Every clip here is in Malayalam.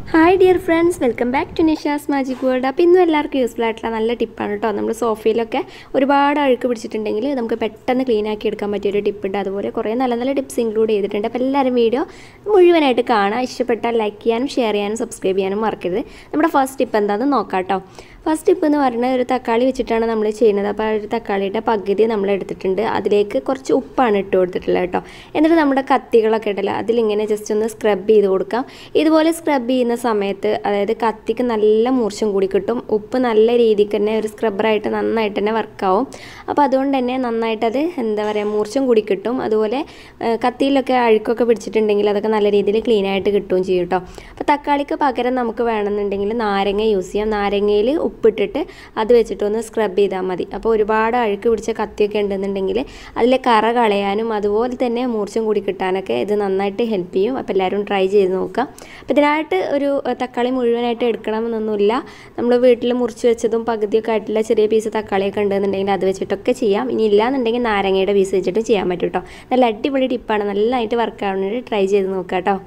hi dear friends welcome back to Nisha's magic world അപ്പോൾ ഇന്നും എല്ലാവർക്കും യൂസ്ഫുൾ ആയിട്ടുള്ള നല്ല ടിപ്പാണ് കേട്ടോ നമ്മൾ സോഫയിലൊക്കെ ഒരുപാട് അഴുക്ക് പിടിച്ചിട്ടുണ്ടെങ്കിൽ നമുക്ക് പെട്ടെന്ന് ക്ലീൻ ആക്കി എടുക്കാൻ പറ്റിയൊരു ടിപ്പുണ്ട് അതുപോലെ കുറേ നല്ല നല്ല ടിപ്സ് ഇൻക്ലൂഡ് ചെയ്തിട്ടുണ്ട് അപ്പോൾ എല്ലാവരും വീഡിയോ മുഴുവനായിട്ട് കാണാം ഇഷ്ടപ്പെട്ടാൽ ലൈക്ക് ചെയ്യാനും ഷെയർ ചെയ്യാനും സബ്സ്ക്രൈബ് ചെയ്യാനും മറക്കരുത് നമ്മുടെ ഫസ്റ്റ് ടിപ്പ് എന്താണെന്ന് നോക്കാം കേട്ടോ ഫസ്റ്റ് ടിപ്പ് എന്ന് പറയുന്നത് ഒരു തക്കാളി വെച്ചിട്ടാണ് നമ്മൾ ചെയ്യുന്നത് അപ്പോൾ ആ ഒരു തക്കാളിയുടെ പകുതി നമ്മൾ എടുത്തിട്ടുണ്ട് അതിലേക്ക് കുറച്ച് ഉപ്പാണ് ഇട്ട് കൊടുത്തിട്ടുള്ളത് കേട്ടോ എന്നിട്ട് നമ്മുടെ കത്തികളൊക്കെ ഉണ്ടല്ലോ അതിലിങ്ങനെ ജസ്റ്റ് ഒന്ന് സ്ക്രബ് ചെയ്ത് കൊടുക്കാം ഇതുപോലെ സ്ക്രബ് ചെയ്യുന്ന സമയത്ത് അതായത് കത്തിക്ക് നല്ല മൂർച്ചം കൂടി കിട്ടും ഉപ്പ് നല്ല രീതിക്ക് തന്നെ ഒരു സ്ക്രബ്ബറായിട്ട് നന്നായിട്ട് തന്നെ വർക്കാവും അപ്പോൾ അതുകൊണ്ട് തന്നെ നന്നായിട്ടത് എന്താ പറയുക മൂർച്ചം കൂടി കിട്ടും അതുപോലെ ആ, കത്തിയിലൊക്കെ അഴുക്കൊക്കെ പിടിച്ചിട്ടുണ്ടെങ്കിൽ അതൊക്കെ നല്ല രീതിയിൽ ക്ലീൻ ആയിട്ട് കിട്ടുകയും ചെയ്യും കേട്ടോ അപ്പോൾ തക്കാളിക്ക് പകരം നമുക്ക് വേണമെന്നുണ്ടെങ്കിൽ നാരങ്ങ യൂസ് ചെയ്യാം നാരങ്ങയിൽ ഉപ്പിട്ടിട്ട് അത് വെച്ചിട്ടൊന്ന് സ്ക്രബ് ചെയ്താൽ മതി അപ്പോൾ ഒരുപാട് അഴുക്ക് പിടിച്ച കത്തിയൊക്കെ ഉണ്ടെന്നുണ്ടെങ്കിൽ അതിലെ കറ കളയാനും അതുപോലെ തന്നെ മൂർച്ചം കൂടി കിട്ടാനൊക്കെ ഇത് നന്നായിട്ട് ഹെൽപ്പ് ചെയ്യും അപ്പോൾ എല്ലാവരും ട്രൈ ചെയ്ത് നോക്കാം അപ്പോൾ ഇതിനായിട്ട് ഒരു ഏഹ്, തക്കാളി മുഴുവനായിട്ട് എടുക്കണമെന്നൊന്നുമില്ല നമ്മൾ വീട്ടിൽ മുറിച്ച് വെച്ചതും പകുതിയൊക്കെ ആയിട്ടുള്ള ചെറിയ പീസ് തക്കാളിയൊക്കെ ഉണ്ടെന്നുണ്ടെങ്കിൽ അത് വെച്ചിട്ടൊക്കെ ചെയ്യാം ഇനി ഇല്ലാന്നുണ്ടെങ്കിൽ നാരങ്ങയുടെ പീസ് വെച്ചിട്ട് ചെയ്യാൻ പറ്റും കേട്ടോ നല്ല അടിപൊളി ടിപ്പാണ് നല്ലതായിട്ട് വർക്ക് ആവുന്നതിന് ട്രൈ ചെയ്ത് നോക്കാം കേട്ടോ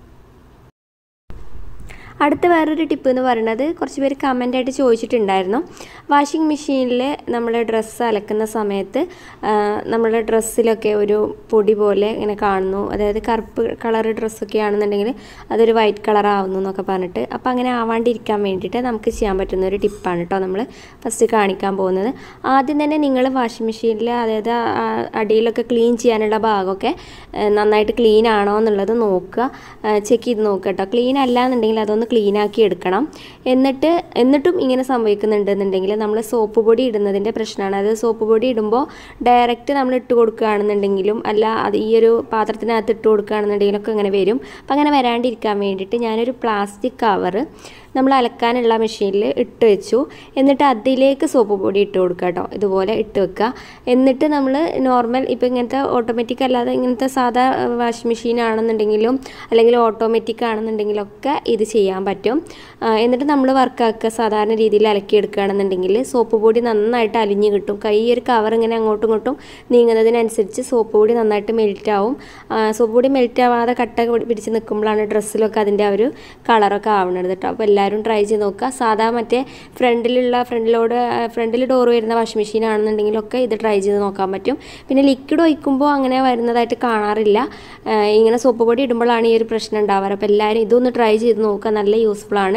അടുത്ത വേറൊരു ടിപ്പ് എന്ന് പറയുന്നത് കുറച്ച് പേര് കമൻ്റായിട്ട് ചോദിച്ചിട്ടുണ്ടായിരുന്നു വാഷിംഗ് മെഷീനിൽ നമ്മൾ ഡ്രസ്സ് അലക്കുന്ന സമയത്ത് നമ്മുടെ ഡ്രസ്സിലൊക്കെ ഒരു പൊടി പോലെ ഇങ്ങനെ കാണുന്നു അതായത് കറുപ്പ് കളർ ഡ്രസ്സൊക്കെ ആണെന്നുണ്ടെങ്കിൽ അതൊരു വൈറ്റ് കളർ ആവുന്നു എന്നൊക്കെ പറഞ്ഞിട്ട് അപ്പോൾ അങ്ങനെ ആവാണ്ടിരിക്കാൻ വേണ്ടിയിട്ട് നമുക്ക് ചെയ്യാൻ പറ്റുന്ന ഒരു ടിപ്പാണ് കേട്ടോ നമ്മൾ ഫസ്റ്റ് കാണിക്കാൻ പോകുന്നത് ആദ്യം തന്നെ നിങ്ങൾ വാഷിംഗ് മെഷീനിൽ അതായത് ആ അടിയിലൊക്കെ ക്ലീൻ ചെയ്യാനുള്ള ഭാഗമൊക്കെ ആ, നന്നായിട്ട് ക്ലീൻ ആണോ എന്നുള്ളത് നോക്കുക ചെക്ക് ചെയ്ത് നോക്കുക കേട്ടോ ക്ലീൻ അല്ല എന്നുണ്ടെങ്കിൽ അതൊന്ന് ക്ലീൻ ആക്കി എടുക്കണം എന്നിട്ട് എന്നിട്ടും ഇങ്ങനെ സംഭവിക്കുന്നുണ്ടെന്നുണ്ടെങ്കിൽ നമ്മൾ സോപ്പ് പൊടി ഇടുന്നതിൻ്റെ പ്രശ്നമാണ് അത് സോപ്പ് പൊടി ഇടുമ്പോൾ ഡയറക്റ്റ് നമ്മൾ ഇട്ട് കൊടുക്കുകയാണെന്നുണ്ടെങ്കിലും അല്ല അത് ഈ ഒരു പാത്രത്തിനകത്ത് ഇട്ട് കൊടുക്കുകയാണെന്നുണ്ടെങ്കിലൊക്കെ അങ്ങനെ വരും അപ്പം അങ്ങനെ വരാണ്ടിരിക്കാൻ വേണ്ടിയിട്ട് ഞാനൊരു പ്ലാസ്റ്റിക് കവറ് നമ്മൾ അലക്കാനുള്ള മെഷീനിൽ ഇട്ട് വെച്ചു എന്നിട്ട് അതിലേക്ക് സോപ്പ് പൊടി ഇട്ട് കൊടുക്കുക കേട്ടോ ഇതുപോലെ ഇട്ട് വെക്കുക എന്നിട്ട് നമ്മൾ നോർമൽ ഇപ്പോൾ ഇങ്ങനത്തെ ഓട്ടോമാറ്റിക് അല്ലാതെ ഇങ്ങനത്തെ സാധാ വാഷിംഗ് മെഷീൻ ആണെന്നുണ്ടെങ്കിലും അല്ലെങ്കിൽ ഓട്ടോമാറ്റിക് ആണെന്നുണ്ടെങ്കിലൊക്കെ ഇത് ചെയ്യാൻ പറ്റും ആ, എന്നിട്ട് നമ്മൾ വർക്കാക്കുക സാധാരണ രീതിയിൽ അലക്കിയെടുക്കുകയാണെന്നുണ്ടെങ്കിൽ സോപ്പ് പൊടി നന്നായിട്ട് അലിഞ്ഞ് കിട്ടും കൈ ഒരു കവർ ഇങ്ങനെ അങ്ങോട്ടും ഇങ്ങോട്ടും നീങ്ങുന്നതിനനുസരിച്ച് സോപ്പ് പൊടി നന്നായിട്ട് മെൽറ്റ് ആവും ആ, സോപ്പ് പൊടി മെൽറ്റ് ആവാതെ കട്ട പിടി- പിടിച്ച് നിൽക്കുമ്പോഴാണ് ഡ്രസ്സിലൊക്കെ അതിൻ്റെ ആ ഒരു കളറൊക്കെ ആവണത് കേട്ടോ അപ്പോൾ എല്ലാവരും ട്രൈ ചെയ്ത് നോക്കുക സാധാ മറ്റേ ഫ്രണ്ടിലുള്ള ഫ്രണ്ടിലോട് ഫ്രണ്ടിൽ ഡോർ വരുന്ന വാഷിംഗ് മെഷീൻ ആണെന്നുണ്ടെങ്കിലൊക്കെ ഇത് ട്രൈ ചെയ്ത് നോക്കാൻ പറ്റും പിന്നെ ലിക്വിഡ് ഒഴിക്കുമ്പോൾ അങ്ങനെ വരുന്നതായിട്ട് കാണാറില്ല ആ, ഇങ്ങനെ സോപ്പ് പൊടി ഇടുമ്പോഴാണ് ഈ ഒരു പ്രശ്നം ഉണ്ടാവാറ് അപ്പോൾ എല്ലാവരും ഇതൊന്ന് ട്രൈ ചെയ്ത് നോക്കുക നല്ല യൂസ്ഫുൾ ആണ്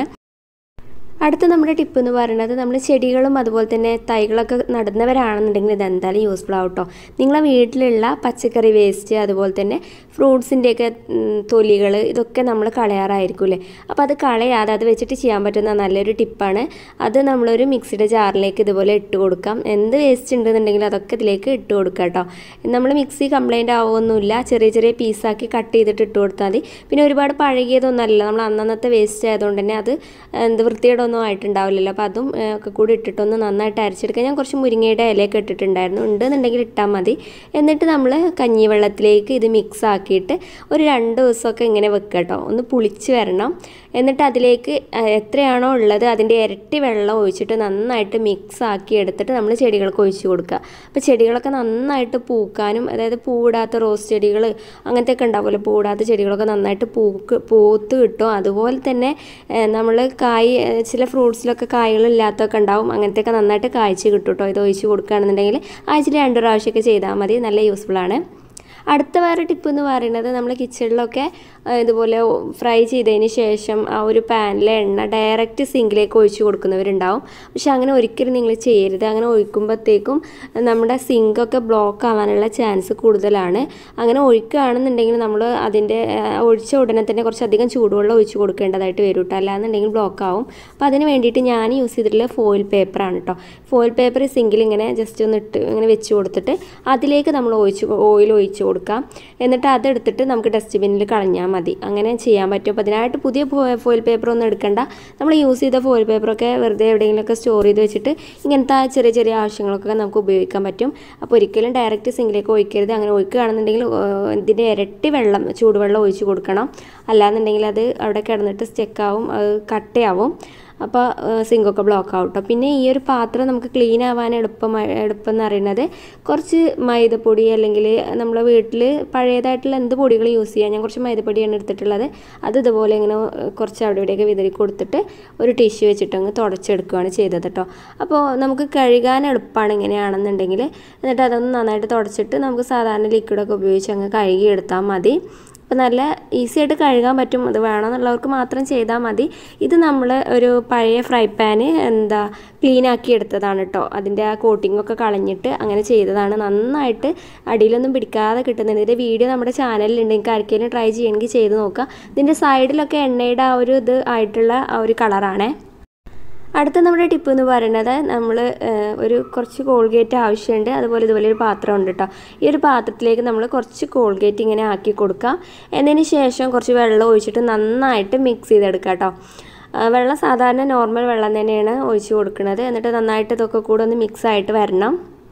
അടുത്ത നമ്മുടെ ടിപ്പ് എന്ന് പറയുന്നത് നമ്മൾ ചെടികളും അതുപോലെ തന്നെ തൈകളൊക്കെ നടുന്നവരാണെന്നുണ്ടെങ്കിൽ ഇത് എന്തായാലും യൂസ്ഫുൾ ആവും കേട്ടോ നിങ്ങളെ വീട്ടിലുള്ള പച്ചക്കറി വേസ്റ്റ് അതുപോലെ തന്നെ ഫ്രൂട്ട്സിൻ്റെയൊക്കെ തൊലികൾ ഇതൊക്കെ നമ്മൾ കളയാറായിരിക്കും അല്ലേ അപ്പോൾ അത് കളയാതെ അത് വെച്ചിട്ട് ചെയ്യാൻ പറ്റുന്ന നല്ലൊരു ടിപ്പാണ് അത് നമ്മളൊരു മിക്സിയുടെ ജാറിലേക്ക് ഇതുപോലെ ഇട്ട് കൊടുക്കാം എന്ത് വേസ്റ്റ് ഉണ്ടെന്നുണ്ടെങ്കിൽ അതൊക്കെ ഇതിലേക്ക് ഇട്ട് കൊടുക്കുക കേട്ടോ നമ്മൾ മിക്സി കംപ്ലൈൻ്റ് ആവുമൊന്നുമില്ല ചെറിയ ചെറിയ പീസാക്കി കട്ട് ചെയ്തിട്ട് ഇട്ട് കൊടുത്താൽ മതി പിന്നെ ഒരുപാട് പഴകിയതൊന്നുമല്ല നമ്മൾ അന്നന്നത്തെ വേസ്റ്റ് ആയതുകൊണ്ട് തന്നെ അത് എന്ത് വൃത്തികേടൊന്നും ആയിട്ടുണ്ടാവില്ലല്ലോ അപ്പോൾ അതും ഏഹ്, ഒക്കെ കൂടി ഇട്ടിട്ടൊന്ന് നന്നായിട്ട് അരച്ചെടുക്കുക ഞാൻ കുറച്ച് മുരിങ്ങയുടെ ഇലയൊക്കെ ഇട്ടിട്ടുണ്ടായിരുന്നു ഉണ്ടെന്നുണ്ടെങ്കിൽ ഇട്ടാൽ മതി എന്നിട്ട് നമ്മൾ കഞ്ഞിവെള്ളത്തിലേക്ക് ഇത് മിക്സ് ആക്കിയിട്ട് ഒരു രണ്ട് ദിവസമൊക്കെ ഇങ്ങനെ വെക്കുക കേട്ടോ ഒന്ന് പുളിച്ച് വരണം എന്നിട്ട് അതിലേക്ക് ഏഹ്, എത്രയാണോ ഉള്ളത് അതിൻ്റെ ഇരട്ടി വെള്ളം ഒഴിച്ചിട്ട് നന്നായിട്ട് മിക്സ് ആക്കി എടുത്തിട്ട് നമ്മൾ ചെടികൾക്ക് ഒഴിച്ച് കൊടുക്കുക അപ്പോൾ ചെടികളൊക്കെ നന്നായിട്ട് പൂക്കാനും അതായത് പൂവിടാത്ത റോസ് ചെടികൾ അങ്ങനത്തെ ഒക്കെ ഉണ്ടാവുമല്ലോ പൂവിടാത്ത ചെടികളൊക്കെ നന്നായിട്ട് പൂക്ക് പൂത്ത് കിട്ടും അതുപോലെ തന്നെ നമ്മൾ കായ് ഏഹ്, ചില ഫ്രൂട്ട്സിലൊക്കെ കായ്കളില്ലാത്തൊക്കെ ഉണ്ടാവും അങ്ങനത്തെയൊക്കെ നന്നായിട്ട് കായ്ച്ച് കിട്ടും കേട്ടോ ഇത് ഒഴിച്ച് കൊടുക്കുകയാണെന്നുണ്ടെങ്കിൽ ആഴ്ചയിൽ രണ്ട് പ്രാവശ്യമൊക്കെ ചെയ്താൽ മതി നല്ല യൂസ്ഫുൾ ആണ് അടുത്ത വേറെ ടിപ്പ് എന്ന് പറയുന്നത് നമ്മൾ കിച്ചണിലൊക്കെ ആ, ഇതുപോലെ ഫ്രൈ ചെയ്തതിന് ശേഷം ആ ഒരു പാനിലെ എണ്ണ ഡയറക്റ്റ് സിങ്കിലേക്ക് ഒഴിച്ച് കൊടുക്കുന്നവരുണ്ടാവും പക്ഷെ അങ്ങനെ ഒരിക്കലും നിങ്ങൾ ചെയ്യരുത് അങ്ങനെ ഒഴിക്കുമ്പോഴത്തേക്കും നമ്മുടെ സിങ്കൊക്കെ ബ്ലോക്ക് ആവാനുള്ള ചാൻസ് കൂടുതലാണ് അങ്ങനെ ഒഴിക്കുകയാണെന്നുണ്ടെങ്കിൽ നമ്മൾ അതിൻ്റെ ആ, ഒഴിച്ച ഉടനെ തന്നെ കുറച്ചധികം ചൂടുവെള്ളം ഒഴിച്ച് കൊടുക്കേണ്ടതായിട്ട് വരും കേട്ടോ അല്ലാന്നുണ്ടെങ്കിൽ ബ്ലോക്ക് ആവും അപ്പോൾ അതിന് വേണ്ടിയിട്ട് ഞാൻ യൂസ് ചെയ്തിട്ടുള്ള ഫോയിൽ പേപ്പറാണ് കേട്ടോ ഫോയിൽ പേപ്പർ സിങ്കിൽ ഇങ്ങനെ ജസ്റ്റ് ഒന്ന് ഇട്ട് ഇങ്ങനെ വെച്ച് കൊടുത്തിട്ട് അതിലേക്ക് നമ്മൾ ഒഴിച്ച് ഓയിൽ ഒഴിച്ച് കൊടുക്കാം എന്നിട്ട് അതെടുത്തിട്ട് നമുക്ക് ഡസ്റ്റ്ബിന്നിൽ കളഞ്ഞാൽ മതി അങ്ങനെ ചെയ്യാൻ പറ്റും അപ്പോൾ അതിനായിട്ട് പുതിയ ഫോയിൽ പേപ്പർ ഒന്നും എടുക്കണ്ട നമ്മൾ യൂസ് ചെയ്ത ഫോയിൽ പേപ്പറൊക്കെ വെറുതെ എവിടെയെങ്കിലുമൊക്കെ സ്റ്റോർ ചെയ്ത് വെച്ചിട്ട് ഇങ്ങനത്തെ ചെറിയ ചെറിയ ആവശ്യങ്ങൾക്കൊക്കെ നമുക്ക് ഉപയോഗിക്കാൻ പറ്റും അപ്പോൾ ഒരിക്കലും ഡയറക്റ്റ് സിങ്കിലേക്ക് ഒഴിക്കരുത് അങ്ങനെ ഒഴിക്കുകയാണെന്നുണ്ടെങ്കിൽ ഏഹ്, ഇതിൻ്റെ ഇരട്ടി വെള്ളം ചൂടുവെള്ളം ഒഴിച്ച് കൊടുക്കണം അല്ലാന്നുണ്ടെങ്കിൽ അത് അവിടെ കിടന്നിട്ട് സ്റ്റെക്കാവും അത് കട്ടയാവും അപ്പോൾ സിങ്കൊക്കെ ബ്ലോക്ക് ആവും കേട്ടോ പിന്നെ ഈ ഒരു പാത്രം നമുക്ക് ക്ലീൻ ആവാൻ എളുപ്പം എളുപ്പം എന്ന് പറയുന്നത് കുറച്ച് മൈദപ്പൊടി അല്ലെങ്കിൽ നമ്മളെ വീട്ടിൽ പഴയതായിട്ടുള്ള എന്ത് പൊടികൾ യൂസ് ചെയ്യാം ഞാൻ കുറച്ച് മൈദപ്പൊടിയാണ് എടുത്തിട്ടുള്ളത് അത് ഇതുപോലെ ഇങ്ങനെ കുറച്ച് അവിടെ ഇവിടെയൊക്കെ വിതറി കൊടുത്തിട്ട് ഒരു ടിഷ്യൂ വെച്ചിട്ട് അങ്ങ് തുടച്ചെടുക്കുകയാണ് ചെയ്തത് കേട്ടോ അപ്പോൾ നമുക്ക് കഴുകാൻ എളുപ്പമാണ് ഇങ്ങനെയാണെന്നുണ്ടെങ്കിൽ എന്നിട്ട് അതൊന്ന് നന്നായിട്ട് തുടച്ചിട്ട് നമുക്ക് സാധാരണ ലിക്വിഡൊക്കെ ഉപയോഗിച്ച് അങ്ങ് കഴുകി എടുത്താൽ മതി അപ്പോൾ നല്ല ഈസി ആയിട്ട് കഴുകാൻ പറ്റും അത് വേണമെന്നുള്ളവർക്ക് മാത്രം ചെയ്താൽ മതി ഇത് നമ്മൾ ഒരു പഴയ ഫ്രൈ പാന് എന്താ ക്ലീൻ ആക്കി എടുത്തതാണ് കേട്ടോ അതിൻ്റെ ആ കോട്ടിംഗ് ഒക്കെ കളഞ്ഞിട്ട് അങ്ങനെ ചെയ്തതാണ് നന്നായിട്ട് അടിയിലൊന്നും പിടിക്കാതെ കിട്ടുന്നുണ്ട് ഇതിൻ്റെ വീഡിയോ നമ്മുടെ ചാനലിലുണ്ട് നിങ്ങൾക്ക് ആർക്കെങ്കിലും ട്രൈ ചെയ്യണമെങ്കിൽ ചെയ്ത് നോക്കുക ഇതിൻ്റെ സൈഡിലൊക്കെ എണ്ണയുടെ ആ ഒരു ഇത് ആയിട്ടുള്ള ആ ഒരു കളറാണേ അടുത്ത നമ്മുടെ ടിപ്പ് എന്ന് പറയുന്നത് നമ്മൾ ഒരു കുറച്ച് കോൾഗേറ്റ് ആവശ്യമുണ്ട് അതുപോലെ ഇതുപോലെ ഒരു പാത്രം ഉണ്ട് കേട്ടോ ഈ ഒരു പാത്രത്തിലേക്ക് നമ്മൾ കുറച്ച് കോൾഗേറ്റ് ഇങ്ങനെ ആക്കി കൊടുക്കാം എന്നതിന് ശേഷം കുറച്ച് വെള്ളം ഒഴിച്ചിട്ട് നന്നായിട്ട് മിക്സ് ചെയ്തെടുക്കാം കേട്ടോ വെള്ളം സാധാരണ നോർമൽ വെള്ളം തന്നെയാണ് ഒഴിച്ച് കൊടുക്കുന്നത് എന്നിട്ട് നന്നായിട്ട് ഇതൊക്കെ കൂടെ ഒന്ന് മിക്സ് ആയിട്ട് വരണം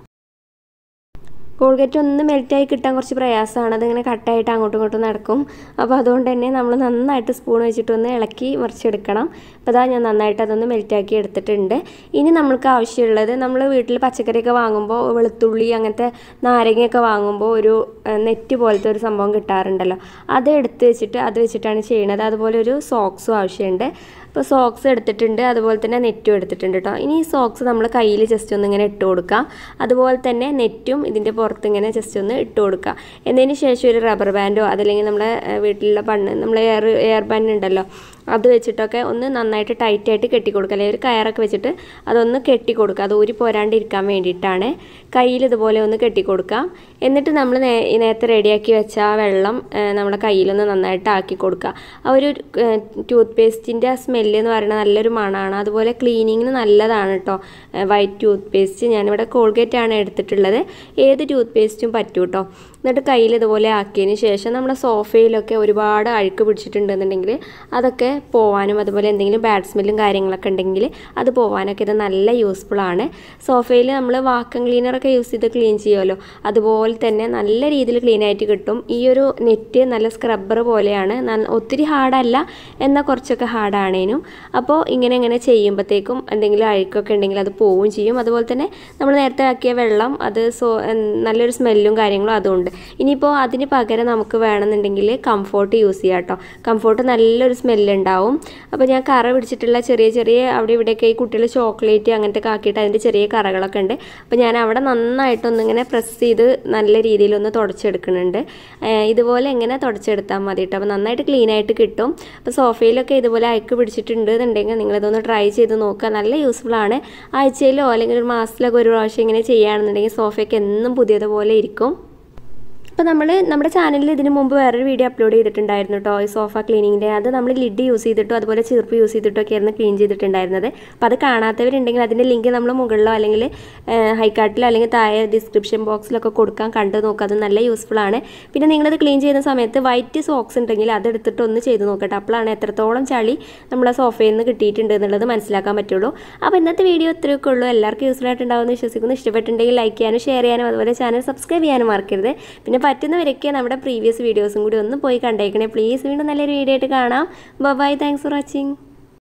കോൾഗേറ്റ് ഒന്ന് മെൽറ്റായി കിട്ടാൻ കുറച്ച് പ്രയാസമാണ് അതിങ്ങനെ കട്ടായിട്ട് അങ്ങോട്ടും ഇങ്ങോട്ടും നടക്കും അപ്പോൾ അതുകൊണ്ട് തന്നെ നമ്മൾ നന്നായിട്ട് സ്പൂൺ വെച്ചിട്ടൊന്ന് ഇളക്കി മറിച്ചെടുക്കണം അപ്പോൾ അതാ ഞാൻ നന്നായിട്ട് അതൊന്ന് മെൽറ്റാക്കി എടുത്തിട്ടുണ്ട് ഇനി നമ്മൾക്ക് ആവശ്യമുള്ളത് നമ്മൾ വീട്ടിൽ പച്ചക്കറിയൊക്കെ വാങ്ങുമ്പോൾ വെളുത്തുള്ളി അങ്ങനത്തെ നാരങ്ങയൊക്കെ വാങ്ങുമ്പോൾ ഒരു നെറ്റ് പോലത്തെ ഒരു സംഭവം കിട്ടാറുണ്ടല്ലോ അത് എടുത്ത് വെച്ചിട്ട് അത് വെച്ചിട്ടാണ് ചെയ്യണത് അതുപോലെ ഒരു സോക്സും ആവശ്യമുണ്ട് ഇപ്പോൾ സോക്സ് എടുത്തിട്ടുണ്ട് അതുപോലെ തന്നെ നെറ്റും എടുത്തിട്ടുണ്ട് കേട്ടോ ഇനി ഈ സോക്സ് നമ്മൾ കയ്യിൽ ജസ്റ്റ് ഒന്ന് ഇങ്ങനെ ഇട്ട് കൊടുക്കാം അതുപോലെ തന്നെ നെറ്റും ഇതിൻ്റെ പുറത്ത് ഇങ്ങനെ ജസ്റ്റ് ഒന്ന് ഇട്ട് കൊടുക്കുക എന്നതിന് ശേഷം ഒരു റബ്ബർ ബാൻഡോ അതല്ലെങ്കിൽ നമ്മുടെ വീട്ടിലുള്ള പണ്ണ് നമ്മളെ എയർ എയർ ബാൻഡ് ഉണ്ടല്ലോ അത് വെച്ചിട്ടൊക്കെ ഒന്ന് നന്നായിട്ട് ടൈറ്റായിട്ട് കെട്ടി കൊടുക്കുക അല്ലെങ്കിൽ ഒരു കയറൊക്കെ വെച്ചിട്ട് അതൊന്ന് കെട്ടി കൊടുക്കുക അത് ഊരി പോരാണ്ടിരിക്കാൻ വേണ്ടിയിട്ടാണ് കയ്യിൽ ഇതുപോലെ ഒന്ന് കെട്ടി കൊടുക്കാം എന്നിട്ട് നമ്മൾ നേ നേരത്തെ റെഡിയാക്കി വെച്ച ആ വെള്ളം നമ്മുടെ കയ്യിലൊന്ന് നന്നായിട്ട് ആക്കി കൊടുക്കുക ആ ഒരു ടൂത്ത് പേസ്റ്റിൻ്റെ ആ സ്മെല്ല് എന്ന് പറയുന്നത് നല്ലൊരു മണമാണ് അതുപോലെ ക്ലീനിങ്ങിന് നല്ലതാണ് കേട്ടോ വൈറ്റ് ടൂത്ത് പേസ്റ്റ് ഞാനിവിടെ കോൾഗേറ്റ് ആണ് എടുത്തിട്ടുള്ളത് ഏത് ടൂത്ത് പേസ്റ്റും പറ്റും കേട്ടോ എന്നിട്ട് കയ്യിൽ ഇതുപോലെ ആക്കിയതിന് ശേഷം നമ്മുടെ സോഫയിലൊക്കെ ഒരുപാട് അഴുക്ക് പിടിച്ചിട്ടുണ്ടെന്നുണ്ടെങ്കിൽ അതൊക്കെ പോവാനും അതുപോലെ എന്തെങ്കിലും ബാഡ് സ്മെല്ലും കാര്യങ്ങളൊക്കെ ഉണ്ടെങ്കിൽ അത് പോവാനൊക്കെ ഇത് നല്ല യൂസ്ഫുൾ ആണ് സോഫയിൽ നമ്മൾ വാക്കം ക്ലീനറൊക്കെ യൂസ് ചെയ്ത് ക്ലീൻ ചെയ്യുമല്ലോ അതുപോലെ തന്നെ നല്ല രീതിയിൽ ക്ലീൻ ആയിട്ട് കിട്ടും ഈ ഒരു നെറ്റ് നല്ല സ്ക്രബ്ബർ പോലെയാണ് ഒത്തിരി ഹാർഡല്ല എന്നാൽ കുറച്ചൊക്കെ ഹാർഡാണേനും അപ്പോൾ ഇങ്ങനെ ഇങ്ങനെ ചെയ്യുമ്പോഴത്തേക്കും എന്തെങ്കിലും അഴുക്കൊക്കെ ഉണ്ടെങ്കിൽ അത് പോവുകയും ചെയ്യും അതുപോലെ തന്നെ നമ്മൾ നേരത്തെ ആക്കിയ വെള്ളം അത് സോ നല്ലൊരു സ്മെല്ലും കാര്യങ്ങളും അതുണ്ട് ഇനിയിപ്പോൾ അതിന് പകരം നമുക്ക് വേണമെന്നുണ്ടെങ്കിൽ കംഫോർട്ട് യൂസ് ചെയ്യാം കേട്ടോ കംഫോർട്ട് നല്ലൊരു സ്മെല്ലുണ്ടാവും അപ്പോൾ ഞാൻ കറ പിടിച്ചിട്ടുള്ള ചെറിയ ചെറിയ അവിടെ ഇവിടെയൊക്കെ ഈ കുട്ടികൾ ചോക്ലേറ്റ് അങ്ങനത്തെ ഒക്കെ ആക്കിയിട്ട് അതിൻ്റെ ചെറിയ കറകളൊക്കെ ഉണ്ട് അപ്പോൾ ഞാൻ അവിടെ നന്നായിട്ടൊന്നിങ്ങനെ പ്രസ് ചെയ്ത് നല്ല രീതിയിലൊന്ന് തുടച്ചെടുക്കുന്നുണ്ട് ഇതുപോലെ എങ്ങനെ തുടച്ചെടുത്താൽ മതി കേട്ടോ അപ്പോൾ നന്നായിട്ട് ക്ലീൻ ആയിട്ട് കിട്ടും അപ്പോൾ സോഫയിലൊക്കെ ഇതുപോലെ അയക്ക് പിടിച്ചിട്ടുണ്ട് എന്നുണ്ടെങ്കിൽ നിങ്ങളിതൊന്ന് ട്രൈ ചെയ്ത് നോക്കുക നല്ല യൂസ്ഫുൾ ആണ് ആഴ്ചയിലോ അല്ലെങ്കിൽ ഒരു മാസത്തിലൊക്കെ ഒരു പ്രാവശ്യം ഇങ്ങനെ ചെയ്യുകയാണെന്നുണ്ടെങ്കിൽ സോഫയൊക്കെ എന്നും പുതിയതുപോലെ ഇരിക്കും അപ്പോൾ നമ്മൾ നമ്മുടെ ചാനലിൽ ഇതിന് മുമ്പ് വേറൊരു വീഡിയോ അപ്ലോഡ് ചെയ്തിട്ടുണ്ടായിരുന്നു കേട്ടോ ഈ സോഫ ക്ലീനിങ്ങിൻ്റെ അത് നമ്മൾ ലിഡ് യൂസ് ചെയ്തിട്ടോ അതുപോലെ ചെറുപ്പ് യൂസ് ചെയ്തിട്ടോ ഒക്കെ ആയിരുന്നു ക്ലീൻ ചെയ്തിട്ടുണ്ടായിരുന്നത് അപ്പോൾ അത് കാണാത്തവരുണ്ടെങ്കിൽ അതിൻ്റെ ലിങ്ക് നമ്മൾ മുകളിലോ അല്ലെങ്കിൽ ഹൈക്കാർട്ടിലോ അല്ലെങ്കിൽ താഴെ ഡിസ്ക്രിപ്ഷൻ ബോക്സിലൊക്കെ കൊടുക്കാൻ കണ്ടു നോക്കുക അത് നല്ല യൂസ്ഫുൾ ആണ് പിന്നെ നിങ്ങളത് ക്ലീൻ ചെയ്യുന്ന സമയത്ത് വൈറ്റ് സോക്സ് ഉണ്ടെങ്കിൽ അതെടുത്തിട്ട് ഒന്ന് ചെയ്ത് നോക്കട്ടെ അപ്പോഴാണ് എത്രത്തോളം ചളി നമ്മളെ സോഫയിൽ നിന്ന് കിട്ടിയിട്ടുണ്ട് എന്നുള്ളത് മനസ്സിലാക്കാൻ പറ്റുള്ളൂ അപ്പോൾ ഇന്നത്തെ വീഡിയോ ഇത്രയൊക്കെ ഉള്ളൂ എല്ലാവർക്കും യൂസ്ഫുൾ ആയിട്ടുണ്ടാവുമെന്ന് വിശ്വസിക്കുന്നു ഇഷ്ടപ്പെട്ടിട്ടുണ്ടെങ്കിൽ ലൈക്ക് ചെയ്യാനും ഷെയർ ചെയ്യാനും അതുപോലെ ചാനൽ സബ്സ്ക്രൈബ് ചെയ്യാനും മറക്കരുത് പിന്നെ പറ്റുന്നവരൊക്കെ നമ്മുടെ പ്രീവിയസ് വീഡിയോസും കൂടി ഒന്ന് പോയി കണ്ടേക്കണേ പ്ലീസ് വീണ്ടും നല്ലൊരു വീഡിയോ ആയിട്ട് കാണാം ബൈ താങ്ക്സ് ഫോർ വാച്ചിങ്